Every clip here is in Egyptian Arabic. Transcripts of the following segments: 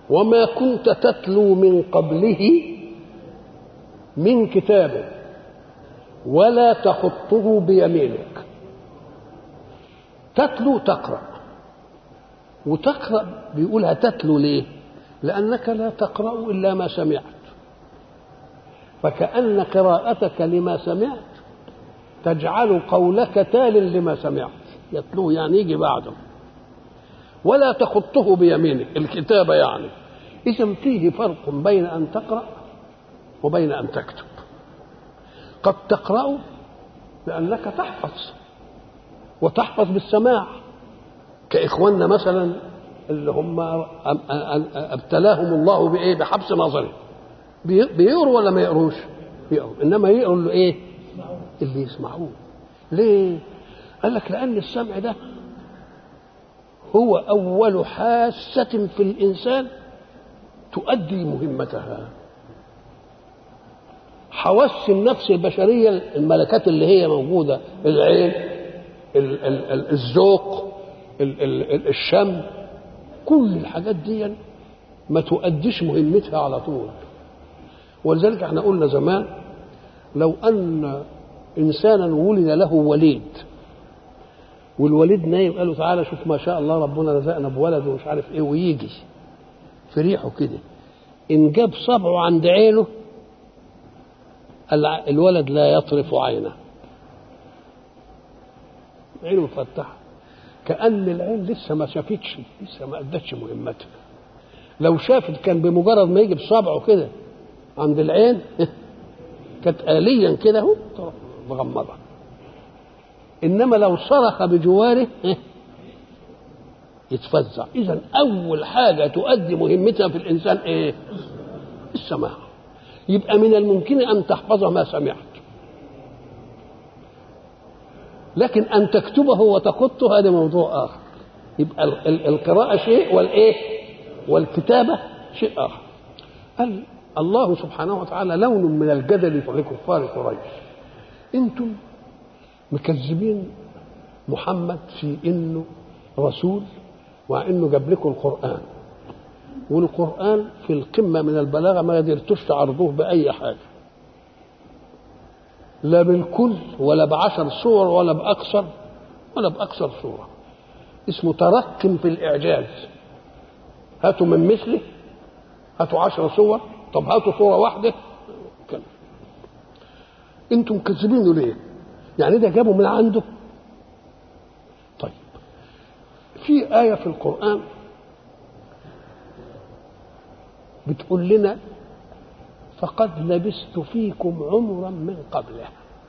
وما كنت تتلو من قبله من كتاب ولا تخطه بيمينك تتلو تقرأ وتقرأ بيقولها تتلو ليه لأنك لا تقرأ إلا ما سمعت فكأن قراءتك لما سمعت تجعل قولك تال لما سمعت يتلوه يعني يجي بعده ولا تخطه بيمينك الكتابة يعني إذا فيه فرق بين أن تقرأ وبين أن تكتب قد تقرأ لأنك تحفظ وتحفظ بالسماع كإخواننا مثلا اللي هم ابتلاهم الله بإيه بحبس نظري بيقروا ولا ما يقروش يقروا إنما يقروا اللي إيه اللي يسمعوه ليه قال لك لأن السمع ده هو أول حاسة في الإنسان تؤدي مهمتها حواس النفس البشرية الملكات اللي هي موجودة العين ال- ال- ال- الذوق ال- ال- الشم كل الحاجات دي ما تؤديش مهمتها على طول ولذلك احنا قلنا زمان لو ان انسانا ولد له وليد والوليد نايم قال له تعالى شوف ما شاء الله ربنا رزقنا بولد ومش عارف ايه ويجي في ريحه كده ان جاب صبعه عند عينه الع- الولد لا يطرف عينه عينه مفتحه كأن العين لسه ما شافتش لسه ما أدتش مهمتها لو شافت كان بمجرد ما يجي بصبعه كده عند العين كانت آليا كده اهو تروح مغمضة إنما لو صرخ بجواره يتفزع إذا أول حاجة تؤدي مهمتها في الإنسان إيه؟ السماع يبقى من الممكن أن تحفظ ما سمعت لكن أن تكتبه وتخطه هذا موضوع آخر يبقى ال- ال- القراءة شيء والإيه والكتابة شيء آخر قال الله سبحانه وتعالى لون من الجدل في كفار قريش انتم مكذبين محمد في انه رسول وانه جاب لكم القران والقران في القمه من البلاغه ما قدرتوش تعرضوه باي حاجه لا بالكل ولا بعشر صور ولا باكثر ولا باكثر صوره اسمه ترقم في الاعجاز هاتوا من مثله هاتوا عشر صور طب هاتوا صوره واحده كده انتم مكذبينه ليه يعني ده جابه من عنده طيب في آية في القرآن بتقول لنا فقد لبثت فيكم عمرا من قبله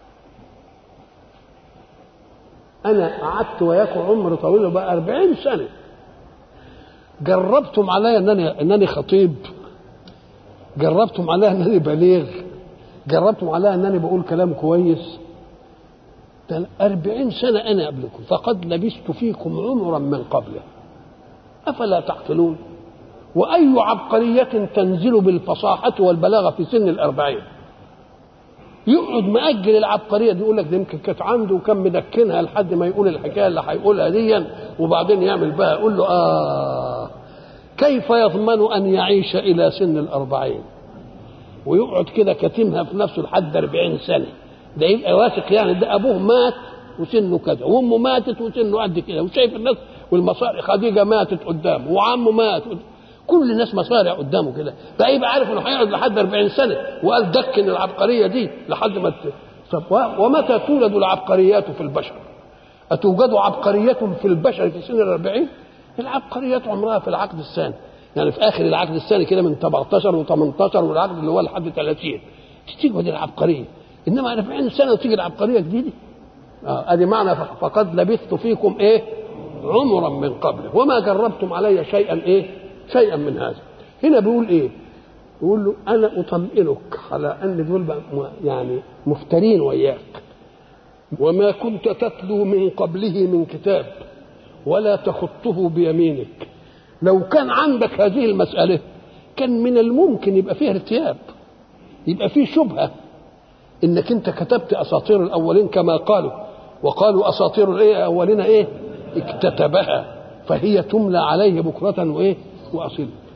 أنا قعدت وياكم عمر طويل بقى أربعين سنة جربتم عليا أنني أنني خطيب جربتم عليا أنني بليغ جربتم عليا أنني بقول كلام كويس ده أربعين سنة أنا قبلكم فقد لبثت فيكم عمرا من قبله أفلا تعقلون وأي عبقرية تنزل بالفصاحة والبلاغة في سن الأربعين يقعد مأجل العبقرية دي يقول لك ده يمكن كانت عنده وكان مدكنها لحد ما يقول الحكاية اللي هيقولها دي وبعدين يعمل بها يقول له آه كيف يضمن أن يعيش إلى سن الأربعين ويقعد كده كاتمها في نفسه لحد أربعين سنة ده يبقى واثق يعني ده ابوه مات وسنه كذا وامه ماتت وسنه قد كده وشايف الناس والمصاري خديجه ماتت قدامه وعمه مات كل الناس مصارع قدامه كده فيبقى عارف انه هيقعد لحد 40 سنه وقال دكن العبقريه دي لحد ما ت... طب و- ومتى تولد العبقريات في البشر؟ أتوجد عبقرية في البشر في سن الأربعين؟ العبقريات عمرها في العقد الثاني يعني في آخر العقد الثاني كده من 17 و18 والعقد اللي هو لحد 30 تيجي العبقرية انما 40 سنه وتيجي العبقريه جديده اه ادي معنى ف- فقد لبثت فيكم ايه عمرا من قبله وما جربتم علي شيئا ايه شيئا من هذا هنا بيقول ايه يقول له انا اطمئنك على ان دول بقى م- يعني مفترين وياك وما كنت تتلو من قبله من كتاب ولا تخطه بيمينك لو كان عندك هذه المساله كان من الممكن يبقى فيها ارتياب يبقى فيه شبهه انك انت كتبت اساطير الاولين كما قالوا وقالوا اساطير الايه الاولين ايه اكتتبها فهي تملى عليه بكره وايه واصيلا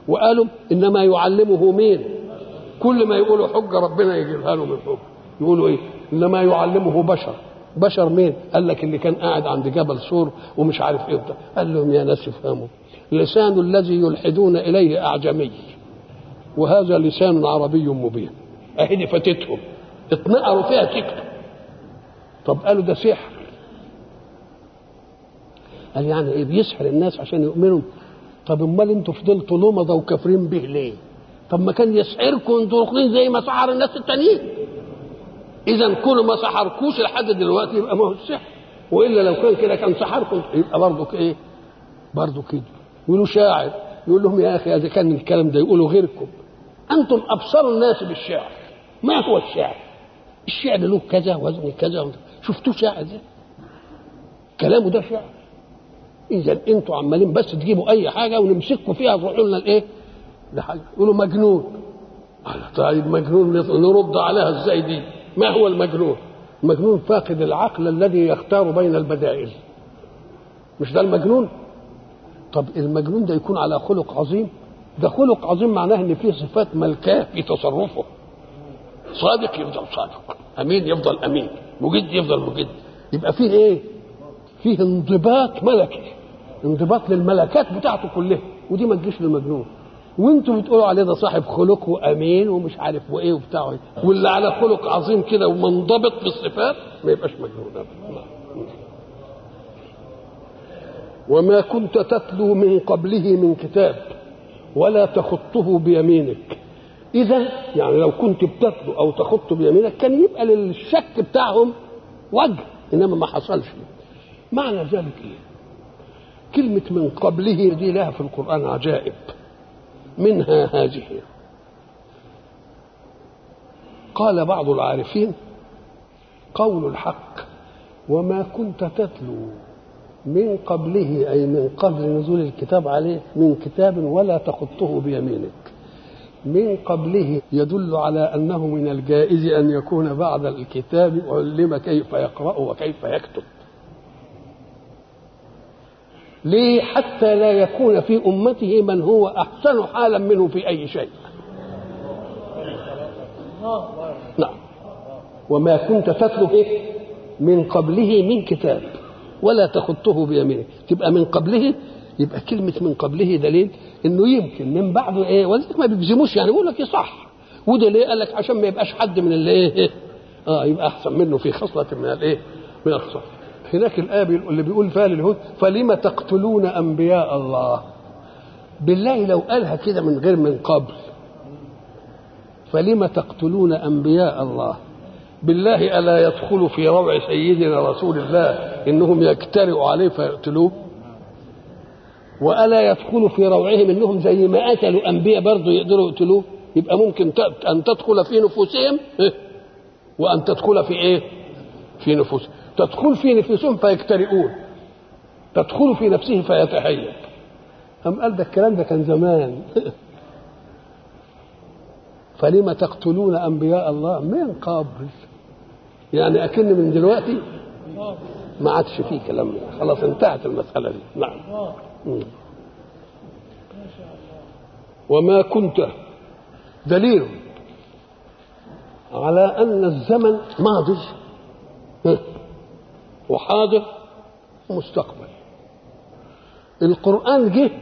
وقالوا انما يعلمه مين كل ما يقولوا حجه ربنا يجيبها له من حجه يقولوا ايه انما يعلمه بشر بشر مين قال لك اللي كان قاعد عند جبل سور ومش عارف ايه وبتاع. قال لهم يا ناس افهموا لسان الذي يلحدون اليه اعجمي وهذا لسان عربي مبين اهي دي فاتتهم اتنقروا فيها سكتوا طب قالوا ده سحر قال يعني ايه بيسحر الناس عشان يؤمنوا طب امال انتوا فضلتوا لمضه وكافرين به ليه طب ما كان يسحركم انتوا ركنين زي ما سحر الناس التانيين اذا كل ما سحركوش لحد دلوقتي يبقى ما هو السحر والا لو كان كده كان سحركم يبقى برضه ايه برضه كده يقولوا شاعر يقول لهم يا اخي اذا كان الكلام ده يقولوا غيركم انتم ابصر الناس بالشعر ما هو الشعر الشعر له كذا وزن كذا شفتوه شاعر ده كلامه ده شعر اذا انتوا عمالين بس تجيبوا اي حاجه ونمسكوا فيها تروحوا لنا الايه لحاجه يقولوا مجنون طيب مجنون نرد عليها ازاي دي ما هو المجنون المجنون فاقد العقل الذي يختار بين البدائل مش ده المجنون طب المجنون ده يكون على خلق عظيم ده خلق عظيم معناه ان فيه صفات ملكاه في تصرفه صادق يفضل صادق امين يفضل امين مجد يفضل مجد يبقى فيه ايه فيه انضباط ملكي انضباط للملكات بتاعته كلها ودي ما تجيش للمجنون وانتم بتقولوا عليه ده صاحب خلق وامين ومش عارف وايه وبتاع واللي على خلق عظيم كده ومنضبط في الصفات ما يبقاش مجنون ابدا وما كنت تتلو من قبله من كتاب ولا تخطه بيمينك اذا يعني لو كنت بتتلو او تخط بيمينك كان يبقى للشك بتاعهم وجه انما ما حصلش معنى ذلك ايه كلمة من قبله دي لها في القرآن عجائب منها هذه قال بعض العارفين قول الحق وما كنت تتلو من قبله أي من قبل نزول الكتاب عليه من كتاب ولا تخطه بيمينك من قبله يدل على أنه من الجائز أن يكون بعد الكتاب علم كيف يقرأ وكيف يكتب ليه حتى لا يكون في أمته من هو أحسن حالا منه في أي شيء نعم وما كنت تتلو إيه؟ من قبله من كتاب ولا تخطه بيمينك تبقى من قبله يبقى كلمة من قبله دليل انه يمكن من بعده ايه ولذلك ما بيجزموش يعني يقول لك صح وده ليه قال لك عشان ما يبقاش حد من اللي ايه اه يبقى احسن منه في خصلة من الايه من الخصال هناك الآية اللي بيقول فيها للهود فلم تقتلون أنبياء الله بالله لو قالها كده من غير من قبل فلم تقتلون أنبياء الله بالله ألا يدخل في روع سيدنا رسول الله إنهم يجترئوا عليه فيقتلوه وألا يدخل في روعهم إنهم زي ما قتلوا أنبياء برضه يقدروا يقتلوه يبقى ممكن أن تدخل في نفوسهم وأن تدخل في إيه؟ في نفوسهم تدخل في نفوسهم فيجترئون تدخل في نفسه فيتهيب أم قال ده الكلام ده كان زمان فلم تقتلون أنبياء الله من قبل يعني أكن من دلوقتي ما عادش فيه كلام خلاص انتهت المسألة دي نعم وما كنت دليل على أن الزمن ماضي وحاضر ومستقبل القرآن جه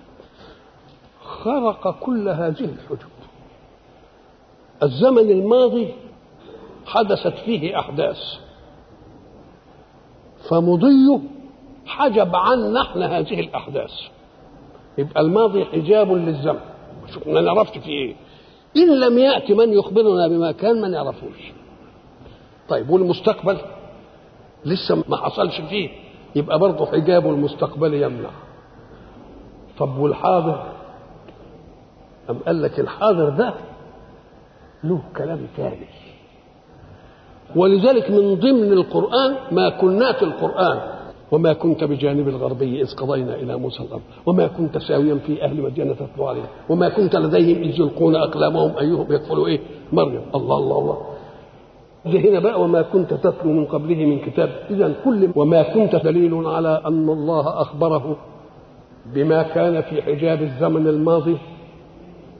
خرق كل هذه الحجب الزمن الماضي حدثت فيه أحداث فمضيه حجب عنا احنا هذه الأحداث يبقى الماضي حجاب للزمن ما نعرفش فيه ايه إن لم يأتي من يخبرنا بما كان ما نعرفوش طيب والمستقبل لسه ما حصلش فيه يبقى برضه حجاب المستقبل يمنع طب والحاضر أم قال لك الحاضر ده له كلام ثاني ولذلك من ضمن القرآن ما كنات القرآن وما كنت بجانب الغربي إذ قضينا إلى موسى الأمر وما كنت ساويا في أهل مدينة تتلو عليه وما كنت لديهم إذ يلقون أقلامهم أيهم يكفل إيه مريم الله الله الله ده هنا بقى وما كنت تتلو من قبله من كتاب إذا كل وما كنت دليل على أن الله أخبره بما كان في حجاب الزمن الماضي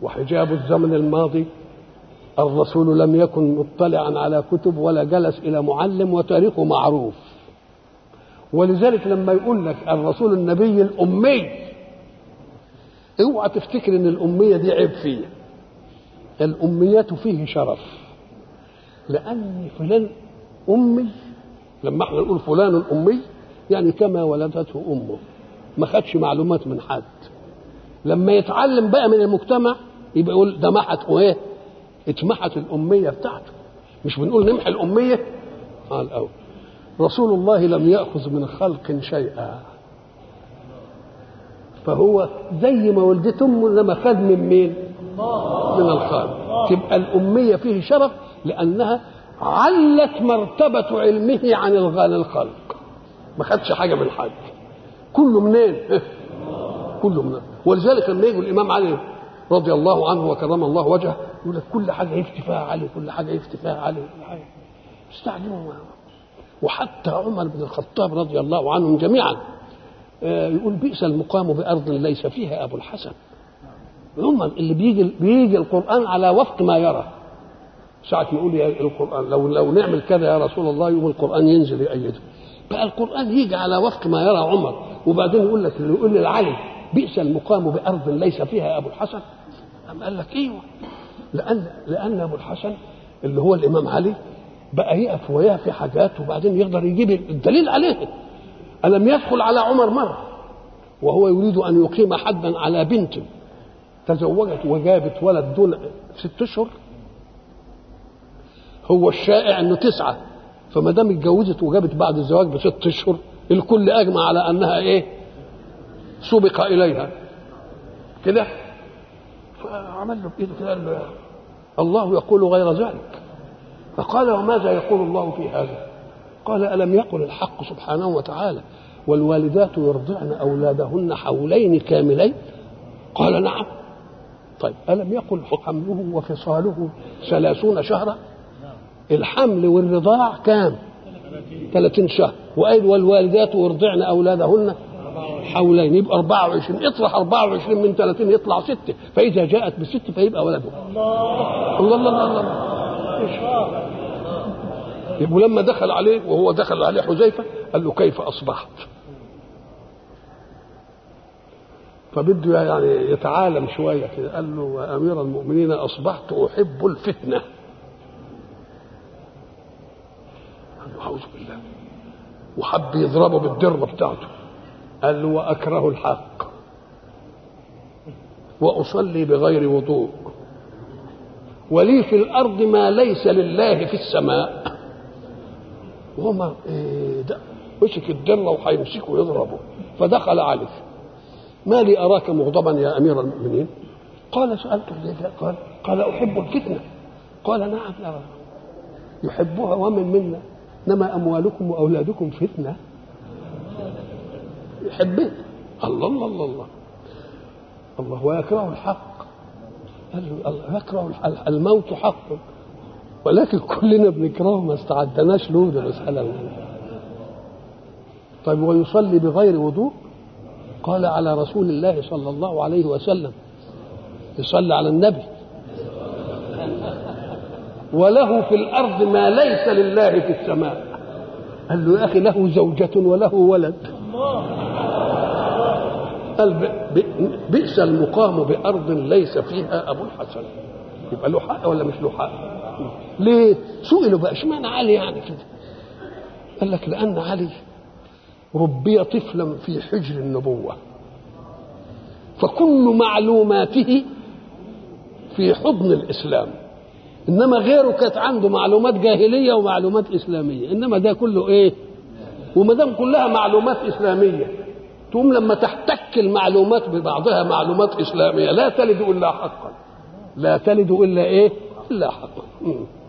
وحجاب الزمن الماضي الرسول لم يكن مطلعا على كتب ولا جلس الى معلم وتاريخه معروف ولذلك لما يقول لك الرسول النبي الامي اوعى تفتكر ان الاميه دي عيب فيه الاميه فيه شرف لان فلان امي لما احنا نقول فلان امي يعني كما ولدته امه ما خدش معلومات من حد لما يتعلم بقى من المجتمع يبقى يقول ده محت وايه اتمحت الاميه بتاعته مش بنقول نمحي الاميه قال الاول رسول الله لم ياخذ من خلق شيئا فهو زي ما ولدت امه انما خد من مين من الخالق تبقى الاميه فيه شرف لانها علت مرتبه علمه عن الخلق ما خدش حاجه من حد كله منين كله منين ولذلك لما يجي الامام علي رضي الله عنه وكرم الله وجهه يقول لك كل حاجه يفتي فيها علي كل حاجه يفتي فيها علي كل حاجه استعجلوا وحتى عمر بن الخطاب رضي الله عنهم جميعا يقول بئس المقام بارض ليس فيها ابو الحسن عمر اللي بيجي بيجي القران على وفق ما يرى ساعة ما يقول يا القرآن لو لو نعمل كذا يا رسول الله يوم القرآن ينزل يأيده بقى القرآن يجي على وفق ما يرى عمر وبعدين يقول لك اللي يقول للعلي بئس المقام بأرض ليس فيها أبو الحسن أم قال لك أيوه لأن لأن أبو الحسن اللي هو الإمام علي بقى يقف وياه في حاجات وبعدين يقدر يجيب الدليل عليه ألم يدخل على عمر مرة وهو يريد أن يقيم حدا على بنت تزوجت وجابت ولد دون ست أشهر هو الشائع انه تسعه فما دام اتجوزت وجابت بعد الزواج بست اشهر الكل اجمع على انها ايه؟ سبق اليها كده فعمل له بايده كده قال له الله يقول غير ذلك فقال وماذا يقول الله في هذا؟ قال الم يقل الحق سبحانه وتعالى والوالدات يرضعن اولادهن حولين كاملين قال نعم طيب الم يقل حمله وفصاله ثلاثون شهرا الحمل والرضاع كام 30 شهر وقال والوالدات يرضعن اولادهن حولين يبقى 24 اطرح 24 من 30 يطلع 6 فاذا جاءت بست فيبقى ولده الله الله الله, الله. الله. يبقى لما دخل عليه وهو دخل عليه حذيفه قال له كيف اصبحت فبده يعني يتعالم شويه كده قال له يا امير المؤمنين اصبحت احب الفتنه أعوذ بالله وحب يضربه بالدرة بتاعته قال له وأكره الحق وأصلي بغير وضوء ولي في الأرض ما ليس لله في السماء وما إيه ده مسك الدرة وهيمسكه ويضربه فدخل عليه ما لي أراك مغضبا يا أمير المؤمنين قال سألته ليه قال قال أحب الفتنة قال نعم يا رب يحبها ومن منا انما اموالكم واولادكم فتنه يحبه الله الله الله الله الله ويكره الحق قال له الله يكره الموت حق ولكن كلنا بنكرهه ما استعدناش له ده مسألة طيب ويصلي بغير وضوء قال على رسول الله صلى الله عليه وسلم يصلي على النبي وله في الارض ما ليس لله في السماء قال له يا اخي له زوجة وله ولد قال بئس المقام بارض ليس فيها ابو الحسن يبقى له حق ولا مش له حق ليه سئلوا بقى اشمعنى علي يعني كده قال لك لان علي ربي طفلا في حجر النبوه فكل معلوماته في حضن الاسلام انما غيره كانت عنده معلومات جاهليه ومعلومات اسلاميه انما ده كله ايه وما دام كلها معلومات اسلاميه تقوم لما تحتك المعلومات ببعضها معلومات اسلاميه لا تلد الا حقا لا تلد الا ايه الا حقا